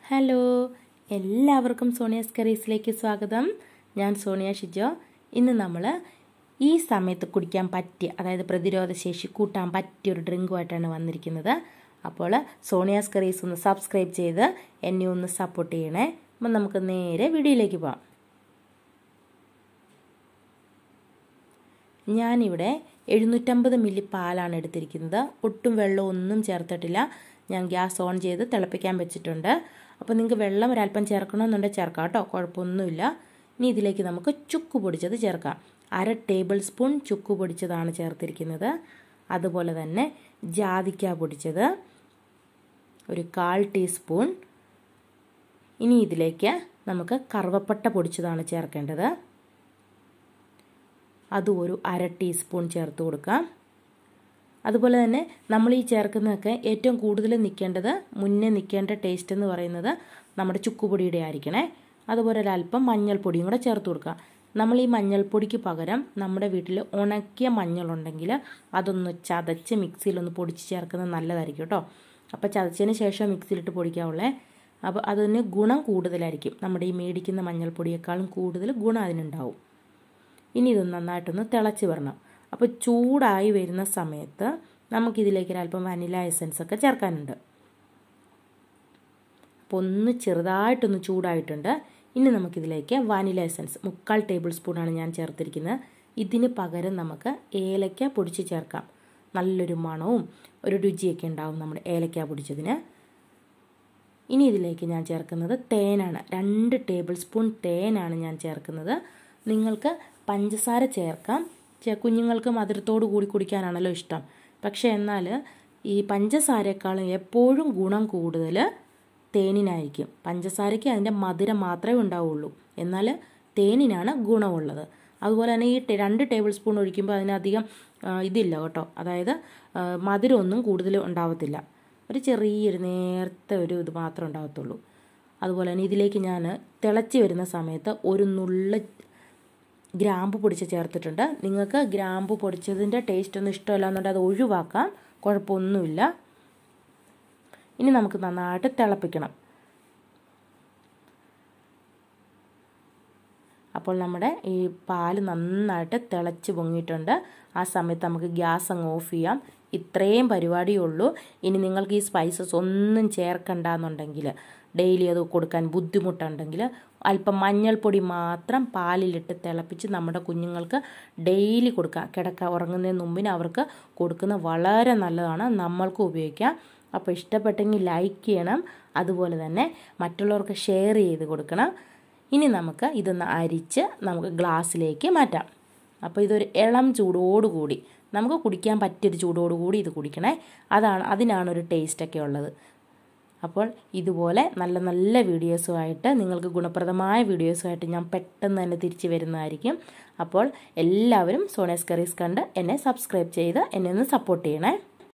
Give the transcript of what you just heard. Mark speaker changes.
Speaker 1: hello എല്ലാവർക്കും Sonia's കറീസിലേക്ക് സ്വാഗതം ഞാൻ സോണിയ ഷിജോ ഇന്ന് നമ്മൾ ഈ സമയത്ത് കുടിക്കാൻ പറ്റിയ അതായത് പ്രതിരോധശേഷി കൂട്ടാൻ പറ്റിയ ഒരു ഡ്രിങ്കുമായിട്ടാണ് വന്നിരിക്കുന്നത് അപ്പോൾ സോണിയാസ് കറീസ് ഒന്ന് സബ്സ്ക്രൈബ് ചെയ്ത് എന്നെ ഒന്ന് സപ്പോർട്ട് ചെയ്യണേ അപ്പം നമുക്ക് നേരെ വീഡിയോയിലേക്ക് പോകാം ഞാനിവിടെ എഴുന്നൂറ്റമ്പത് മില്ലി പാലാണ് എടുത്തിരിക്കുന്നത് ഒട്ടും വെള്ളം ഒന്നും ചേർത്തിട്ടില്ല ഞാൻ ഗ്യാസ് ഓൺ ചെയ്ത് തിളപ്പിക്കാൻ വെച്ചിട്ടുണ്ട് അപ്പോൾ നിങ്ങൾക്ക് വെള്ളം ഒരല്പം ചേർക്കണമെന്നുണ്ടെങ്കിൽ ചേർക്കാം കേട്ടോ കുഴപ്പമൊന്നുമില്ല ഇനി ഇതിലേക്ക് നമുക്ക് ചുക്ക് പൊടിച്ചത് ചേർക്കാം അര ടേബിൾ സ്പൂൺ ചുക്ക് പൊടിച്ചതാണ് ചേർത്തിരിക്കുന്നത് അതുപോലെ തന്നെ ജാതിക്ക പൊടിച്ചത് ഒരു കാൽ ടീസ്പൂൺ ഇനി ഇതിലേക്ക് നമുക്ക് കറുവപ്പട്ട പൊടിച്ചതാണ് ചേർക്കേണ്ടത് അതും ഒരു അര ടീസ്പൂൺ ചേർത്ത് കൊടുക്കാം അതുപോലെ തന്നെ നമ്മൾ ഈ ചേർക്കുന്നതൊക്കെ ഏറ്റവും കൂടുതൽ നിൽക്കേണ്ടത് മുന്നേ നിൽക്കേണ്ട ടേസ്റ്റ് എന്ന് പറയുന്നത് നമ്മുടെ ചുക്കുപൊടിയുടെ ആയിരിക്കണേ അതുപോലെ ഒരല്പം മഞ്ഞൾപ്പൊടിയും കൂടെ ചേർത്ത് കൊടുക്കുക നമ്മൾ ഈ മഞ്ഞൾപ്പൊടിക്ക് പകരം നമ്മുടെ വീട്ടിൽ ഉണക്കിയ മഞ്ഞളുണ്ടെങ്കിൽ അതൊന്ന് ചതച്ച് മിക്സിയിലൊന്ന് പൊടിച്ച് ചേർക്കുന്നത് നല്ലതായിരിക്കും കേട്ടോ അപ്പോൾ ചതച്ചതിന് ശേഷം മിക്സിയിലിട്ട് പൊടിക്കാവുള്ളേ അപ്പോൾ അതിന് ഗുണം കൂടുതലായിരിക്കും നമ്മുടെ ഈ മേടിക്കുന്ന മഞ്ഞൾപ്പൊടിയേക്കാളും കൂടുതൽ ഗുണം അതിനുണ്ടാവും ഇനി ഇത് നന്നായിട്ടൊന്ന് തിളച്ച് വരണം അപ്പോൾ ചൂടായി വരുന്ന സമയത്ത് നമുക്കിതിലേക്ക് ഒരല്പം വനില എസൻസ് ഒക്കെ ചേർക്കാനുണ്ട് അപ്പോൾ ഒന്ന് ചെറുതായിട്ടൊന്ന് ചൂടായിട്ടുണ്ട് ഇനി നമുക്കിതിലേക്ക് വാനില എസൻസ് മുക്കാൽ ടേബിൾ സ്പൂണാണ് ഞാൻ ചേർത്തിരിക്കുന്നത് ഇതിന് പകരം നമുക്ക് ഏലക്ക പൊടിച്ച് ചേർക്കാം നല്ലൊരു മണവും ഒരു രുചിയൊക്കെ ഉണ്ടാവും നമ്മുടെ ഏലക്ക പൊടിച്ചതിന് ഇനി ഇതിലേക്ക് ഞാൻ ചേർക്കുന്നത് തേനാണ് രണ്ട് ടേബിൾ സ്പൂൺ തേനാണ് ഞാൻ ചേർക്കുന്നത് നിങ്ങൾക്ക് പഞ്ചസാര ചേർക്കാം കുഞ്ഞുങ്ങൾക്ക് മധുരത്തോടു കൂടി കുടിക്കാനാണല്ലോ ഇഷ്ടം പക്ഷേ എന്നാൽ ഈ പഞ്ചസാരയേക്കാളും എപ്പോഴും ഗുണം കൂടുതൽ തേനിനായിരിക്കും പഞ്ചസാരയ്ക്ക് അതിൻ്റെ മധുരം മാത്രമേ ഉണ്ടാവുള്ളൂ എന്നാൽ തേനിനാണ് ഗുണമുള്ളത് അതുപോലെ തന്നെ ഈ രണ്ട് ടേബിൾ സ്പൂൺ ഒഴിക്കുമ്പോൾ അതിനധികം ഇതില്ല കേട്ടോ അതായത് മധുരമൊന്നും കൂടുതൽ ഉണ്ടാവത്തില്ല ഒരു ചെറിയൊരു നേരത്തെ ഒരു ഇത് മാത്രമേ ഉണ്ടാകത്തുള്ളൂ അതുപോലെ തന്നെ ഇതിലേക്ക് ഞാൻ തിളച്ച് വരുന്ന സമയത്ത് ഒരു നുള്ള ഗ്രാമ്പു പൊടിച്ച് ചേർത്തിട്ടുണ്ട് നിങ്ങൾക്ക് ഗ്രാമ്പു പൊടിച്ചതിൻ്റെ ടേസ്റ്റ് ഒന്നും ഇഷ്ടമല്ല എന്നുണ്ടെങ്കിൽ അത് ഒഴിവാക്കാം കുഴപ്പമൊന്നുമില്ല ഇനി നമുക്ക് നന്നായിട്ട് തിളപ്പിക്കണം അപ്പോൾ നമ്മുടെ ഈ പാല് നന്നായിട്ട് തിളച്ച് പൊങ്ങിയിട്ടുണ്ട് ആ സമയത്ത് നമുക്ക് ഗ്യാസ് അങ്ങ് ഓഫ് ചെയ്യാം ഇത്രയും പരിപാടിയേ ഉള്ളൂ ഇനി നിങ്ങൾക്ക് ഈ സ്പൈസസ് ഒന്നും ചേർക്കണ്ടെന്നുണ്ടെങ്കിൽ ഡെയിലി അത് കൊടുക്കാൻ ബുദ്ധിമുട്ടുണ്ടെങ്കിൽ അല്പം മഞ്ഞൾപ്പൊടി മാത്രം പാലിലിട്ട് തിളപ്പിച്ച് നമ്മുടെ കുഞ്ഞുങ്ങൾക്ക് ഡെയിലി കൊടുക്കാം കിടക്ക ഉറങ്ങുന്നതിന് മുമ്പിന് അവർക്ക് കൊടുക്കുന്നത് വളരെ നല്ലതാണ് നമ്മൾക്കും ഉപയോഗിക്കാം അപ്പോൾ ഇഷ്ടപ്പെട്ടെങ്കിൽ ലൈക്ക് ചെയ്യണം അതുപോലെ തന്നെ മറ്റുള്ളവർക്ക് ഷെയർ ചെയ്ത് കൊടുക്കണം ഇനി നമുക്ക് ഇതൊന്ന് അരിച്ച് നമുക്ക് ഗ്ലാസ്സിലേക്ക് മാറ്റാം അപ്പോൾ ഇതൊരു ഇളം ചൂടോടുകൂടി നമുക്ക് കുടിക്കാൻ പറ്റിയൊരു ചൂടോടുകൂടി ഇത് കുടിക്കണേ അതാണ് അതിനാണ് ഒരു ടേസ്റ്റൊക്കെ ഉള്ളത് അപ്പോൾ ഇതുപോലെ നല്ല നല്ല വീഡിയോസുമായിട്ട് നിങ്ങൾക്ക് ഗുണപ്രദമായ വീഡിയോസുമായിട്ട് ഞാൻ പെട്ടെന്ന് തന്നെ തിരിച്ചു വരുന്നതായിരിക്കും അപ്പോൾ എല്ലാവരും സോണേസ് കറീസ് കണ്ട് എന്നെ സബ്സ്ക്രൈബ് ചെയ്ത് എന്നെ ഒന്ന് സപ്പോർട്ട് ചെയ്യണേ